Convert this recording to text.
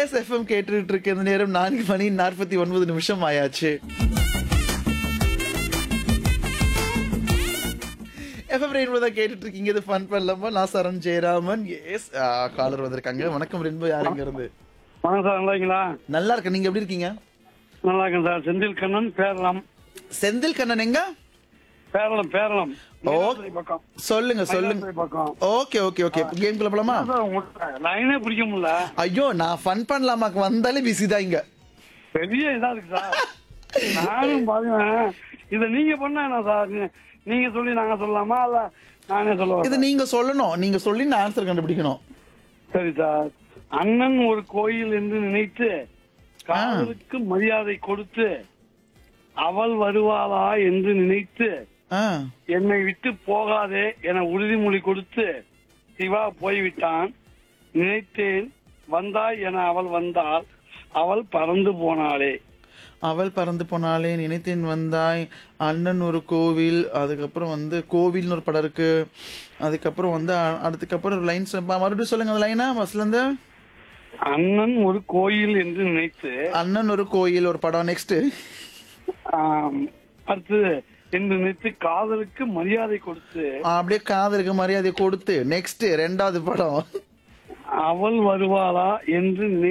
S FM கேட்டுட்டு இருக்க இந்த நேரம் நான்கு மணி நாற்பத்தி ஒன்பது நிமிஷம் ஆயாச்சு எஃப்எம் ரெயின்போ தான் கேட்டுட்டு இருக்கீங்க இது ஃபன் பண்ணலாமா நான் சரண் ஜெயராமன் எஸ் காலர் வந்திருக்காங்க வணக்கம் ரெயின்போ யாருங்க இருந்து வணக்கம் சார் நல்லா இருக்கீங்களா நல்லா இருக்கு நீங்க எப்படி இருக்கீங்க நல்லா இருக்கேன் சார் செந்தில் கண்ணன் பேரளம் செந்தில் கண்ணன் எங்க பேரளம் பேரளம் ஓ. மயிலாடுதுறை பக்கம் சொல்லுங்க சொல்லுங்க மயிலாடுதுறை பக்கம் ஓகே ஓகே ஓகே கேம் குள்ள போலாமா சார் உங்களுக்கு லைனே பிடிக்க முடியல ஐயோ நான் ஃபன் பண்ணலாமாக்கு வந்தாலே பிஸி தான் இங்க பெரிய இதா இருக்கு சார் நானும் பாருங்க இத நீங்க பண்ணா என்ன சார் நீ- நீங்க சொல்லி நாங்க சொல்லலாமா இல்ல நானே சொல்லுவேன் இது நீங்க சொல்லணும் நீங்க சொல்லி நான் ஆன்சர் கண்டுபிடிக்கணும் சரி சார் அண்ணன் ஒரு கோயில் என்று நினைத்து காதலுக்கு மரியாதை கொடுத்து அவள் வருவாளா என்று நினைத்து ஆ என்னை விட்டு போகாதே என உறுதிமொழி கொடுத்து சிவா போய்விட்டான் நினைத்தேன் வந்தாய் என அவள் வந்தாள் அவள் பறந்து போனாளே அவள் பறந்து போனாலே நினைத்தேன் வந்தாய் அண்ணன் ஒரு கோவில் அதுக்கப்புறம் வந்து கோவில்னு ஒரு படம் இருக்கு அதுக்கப்புறம் வந்து அ- அதுக்கப்புறம் ஒரு லைன்ஸ் மறுபடியும் சொல்லுங்க அந்த லைனா ஃபர்ஸ்ட்ல இருந்து அண்ணன் ஒரு கோயில் என்று நினைத்து அண்ணன் ஒரு கோயில் ஒரு படம் நெக்ஸ்ட் ஆம், அடுத்து என்று நினைத்து காதலுக்கு மரியாதை கொடுத்து அப்படியே காதலுக்கு மரியாதை கொடுத்து நெக்ஸ்ட் ரெண்டாவது படம் அவள் வருவாளா என்று நினை